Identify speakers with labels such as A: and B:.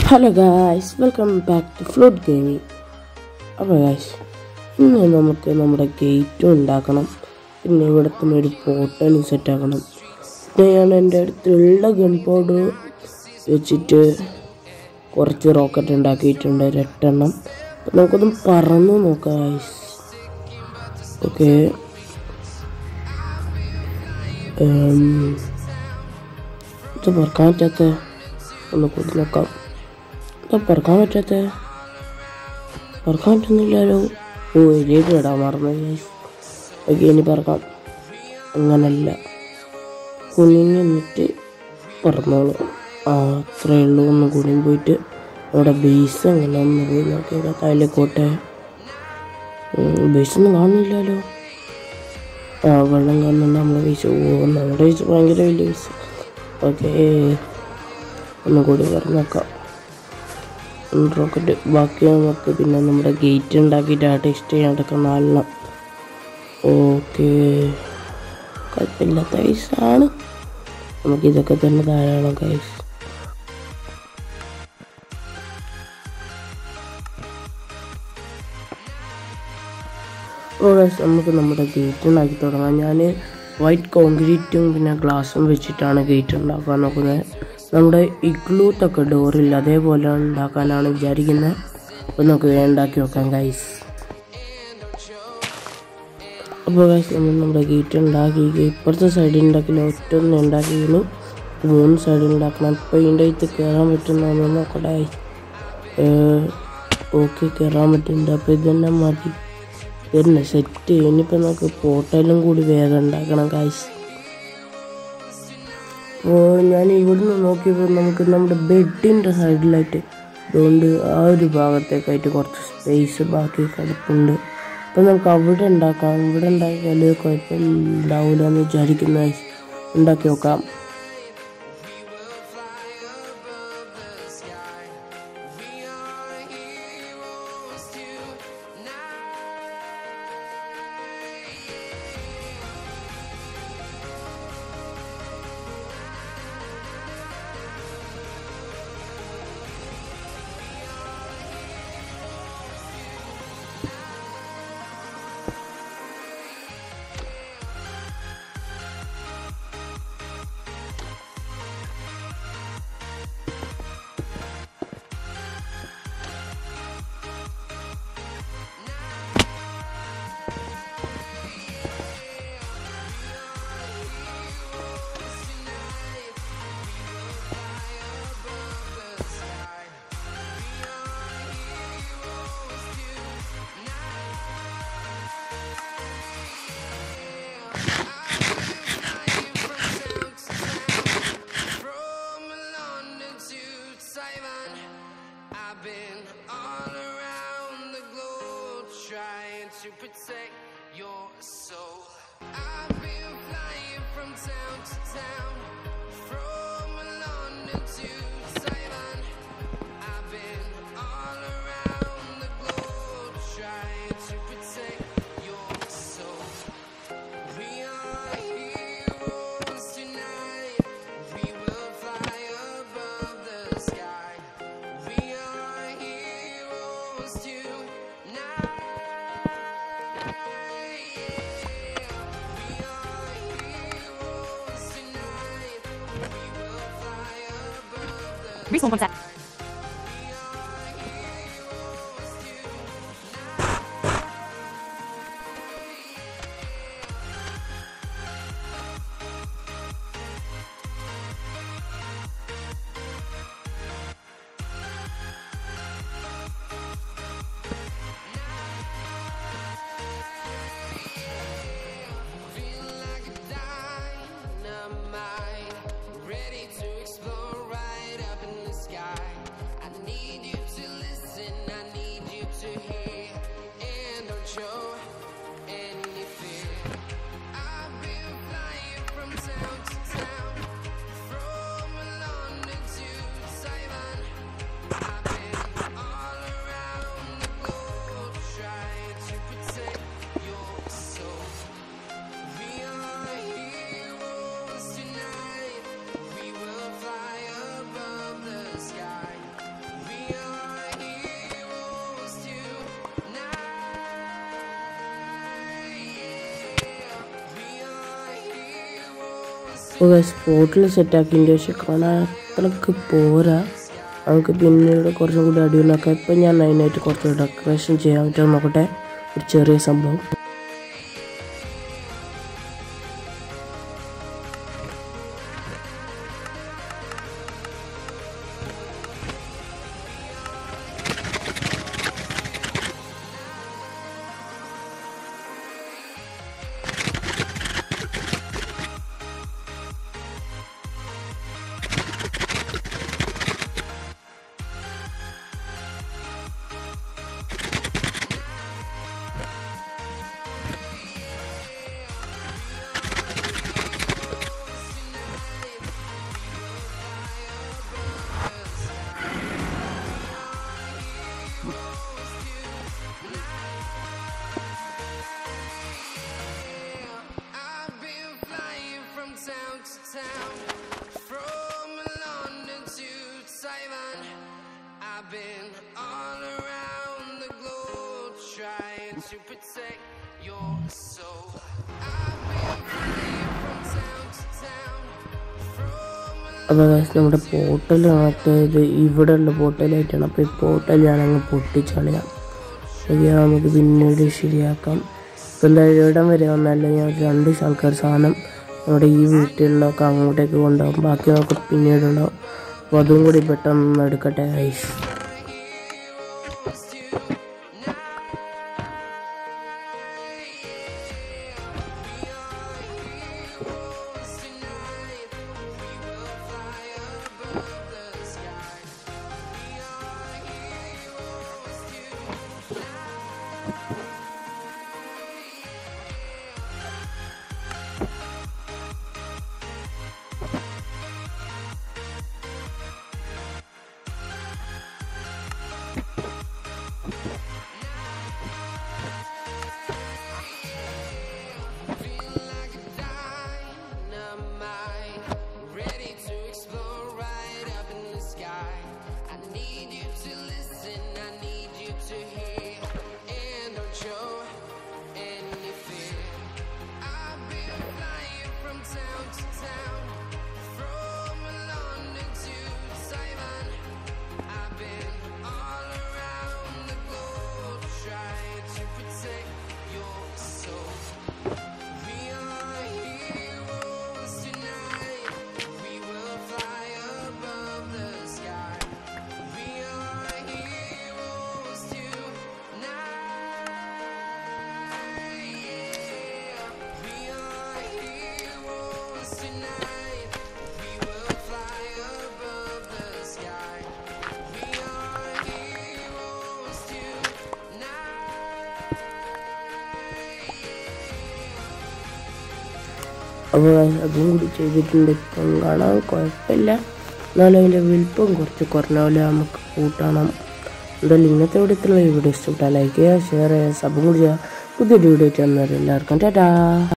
A: Hello guys welcome back to Float Gaming അപ്പോൾ guys ഇന്ന് നമുക്ക് നമ്മുടെ ഗേറ്റും ഉണ്ടാക്കണം പിന്നെ ഇവിടുത്തെ ഒരു പോർട്ടലും സെറ്റാക്കണം പിന്നെ ഞാൻ എൻ്റെ അടുത്തുള്ള ഗൺ പൗഡർ വെച്ചിട്ട് കുറച്ച് റോക്കറ്റ് ഉണ്ടാക്കിയിട്ടുണ്ട് ഒരു എട്ടെണ്ണം അപ്പം നമുക്കൊന്ന് പറന്ന് നോക്കാം ഗായ്സ് ഓക്കെ ഇത് പറക്കാൻ പറ്റാത്ത ഒന്ന് കൂടി നോക്കാം എന്താ പറക്കാൻ പറ്റാത്ത പറക്കാൻ പറ്റുന്നില്ലല്ലോ ഓ എലിയിട്ട് ഇടാൻ മറന്നു ഗൈസ് ഓക്കെ ഇനി പറക്കാം അങ്ങനല്ല കുനിഞ്ഞ് നിന്നിട്ട് പറന്നോളൂ ആ അത്രേ ഉള്ളൂ ഒന്ന് കുനിഞ്ഞ് പോയിട്ട് അവിടെ ബേസ് അങ്ങനെ ഒന്ന് പോയി നോക്കിയാൽ താഴേക്കോട്ടെ ബേസ് ഒന്നും കാണുന്നില്ലല്ലോ ആ വെള്ളം കാണുന്നുണ്ട് നമ്മുടെ ബേസ് ഓ നമ്മുടെ ബേസ് ഭയങ്കര വലിയ ബേസ് ഓക്കെ ഒന്നും കൂടി പറഞ്ഞു നോക്കാം റോക്കറ്റ് ബാക്കി നമുക്ക് പിന്നെ നമ്മുടെ ഗേറ്റ് ഉണ്ടാക്കിയിട്ട് ആ ടെസ്റ്റ് ചെയ്യാണ്ടൊക്കെ നാലെണ്ണം ഓക്കെ കുഴപ്പമില്ലാത്ത ഐസാണ് നമുക്ക് ഇതൊക്കെ തന്നെ ധാരാളം കൈസ് ഓ നമുക്ക് നമ്മുടെ ഗേറ്റ് ഉണ്ടാക്കി തുടങ്ങാം ഞാൻ വൈറ്റ് കോൺക്രീറ്റും പിന്നെ ഗ്ലാസും വെച്ചിട്ടാണ് ഗേറ്റ് ഉണ്ടാക്കാൻ നോക്കുന്നത് നമ്മുടെ ഇഗ്ലൂത്തൊക്കെ ഡോറില്ല അതേപോലെ ഉണ്ടാക്കാനാണ് വിചാരിക്കുന്നത് അപ്പോൾ നമുക്ക് ഉണ്ടാക്കി നോക്കാം ഗൈസ് അപ്പോൾ ഗൈസ് നമ്മൾ നമ്മുടെ ഗേറ്റ് ഉണ്ടാക്കി ഇപ്പുറത്തെ സൈഡിൽ ഉണ്ടാക്കില്ല ഒറ്റ ഒന്ന് ഉണ്ടാക്കിയിരുന്നു മൂന്ന് സൈഡിൽ ഉണ്ടാക്കണം ഇപ്പോൾ ഇതിൻ്റെ അകത്ത് കയറാൻ പറ്റുന്ന നോക്കട്ടെ ഓക്കെ കയറാൻ പറ്റുന്നുണ്ട് അപ്പോൾ ഇതന്നെ മതി ഇതന്നെ സെറ്റ് ഇനിയിപ്പോൾ നമുക്ക് പോർട്ടലും കൂടി വേഗം ഉണ്ടാക്കണം കായ്സ് അപ്പോൾ ഞാൻ ഇവിടുന്ന് നോക്കിയപ്പോൾ നമുക്ക് നമ്മുടെ ബെഡിൻ്റെ സൈഡിലായിട്ട് അതുകൊണ്ട് ആ ഒരു ഭാഗത്തേക്കായിട്ട് കുറച്ച് സ്പേസ് ബാക്കി കിടപ്പുണ്ട് അപ്പോൾ നമുക്ക് അവിടെ ഉണ്ടാക്കാം ഇവിടെ ഉണ്ടാക്കിയാൽ കുഴപ്പമുണ്ടാവില്ല എന്ന് വിചാരിക്കുന്ന ഉണ്ടാക്കി നോക്കാം
B: I've been all around the globe trying to protect your soul. I've been flying from town to town, from London to Taiwan. I've been all around the globe trying to protect your soul. We are heroes tonight. We will fly above the sky. We are heroes tonight. We are heroes tonight. We will fly above the
C: Respawn concept.
B: like a dynamite, ready to explode right up in the sky.
A: അപ്പോൾ സ്പോട്ടിൽ സെറ്റാക്കിയതിൻ്റെ പക്ഷെ കാണാൻ അത്രക്ക് പോരാ നമുക്ക് പിന്നീട് കുറച്ചും കൂടി അടിപൊളിയാക്കാം ഇപ്പം ഞാൻ അതിനായിട്ട് കുറച്ച് ഡെക്കറേഷൻ ചെയ്യാൻ പറ്റുമോ നോക്കട്ടെ ഒരു ചെറിയ സംഭവം
B: I've been flying from town to town, from London to Taiwan. I've been all around the globe trying to protect your soul. I've been flying from town to town, from
A: അപ്പോൾ guys, നമ്മുടെ portal ഇത് ഇവിടെ ഉള്ള പോർട്ടലായിട്ടാണ് അപ്പോൾ ഈ portal ഞാനങ്ങ് പൊട്ടിച്ചളയാം okay നമുക്ക് പിന്നീട് ശരിയാക്കാം ഇപ്പം എന്തായാലും ഇവിടം വരെ വന്നല്ല ഞാൻ ഒരു രണ്ട് ആൾക്കാർ സാധനം നമ്മുടെ ഈ വീട്ടിലൊക്കെ അങ്ങോട്ടേക്ക് കൊണ്ടുപോകും ബാക്കി നമുക്ക് പിന്നീടുണ്ടാവും അപ്പോൾ അതും കൂടി പെട്ടെന്ന് എടുക്കട്ടെ ice
B: dynamite, ready to explode right up in the sky. I need you to listen, I need you to hear, and don't show any fear. I've been flying from town to town, from London to Taiwan. I've been all around the globe trying to protect your soul. We are heroes tonight. We will fly above the sky. We are heroes tonight. Yeah. We are heroes tonight. We will fly above the sky. We are heroes tonight.
A: അപ്പോൾ അതും കൂടി ചെയ്തിട്ടുണ്ട് ഇപ്പം കാണാൻ കുഴപ്പമില്ല എന്നാലും അതിൻ്റെ വലിപ്പം കുറച്ച് കുറഞ്ഞ പോലെ നമുക്ക് കൂട്ടണം എന്തായാലും ഇന്നത്തെ വീഡിയോത്തിലുള്ള ഈ വീഡിയോ ഇഷ്ടപ്പെട്ടാൽ ലൈക്ക് ചെയ്യുക ഷെയർ ചെയ്യുക സബും കൂടി ചെയ്യുക പുതിയൊരു വീഡിയോ ചെയ്യുന്നവരെല്ലാവർക്കും ടാറ്റാ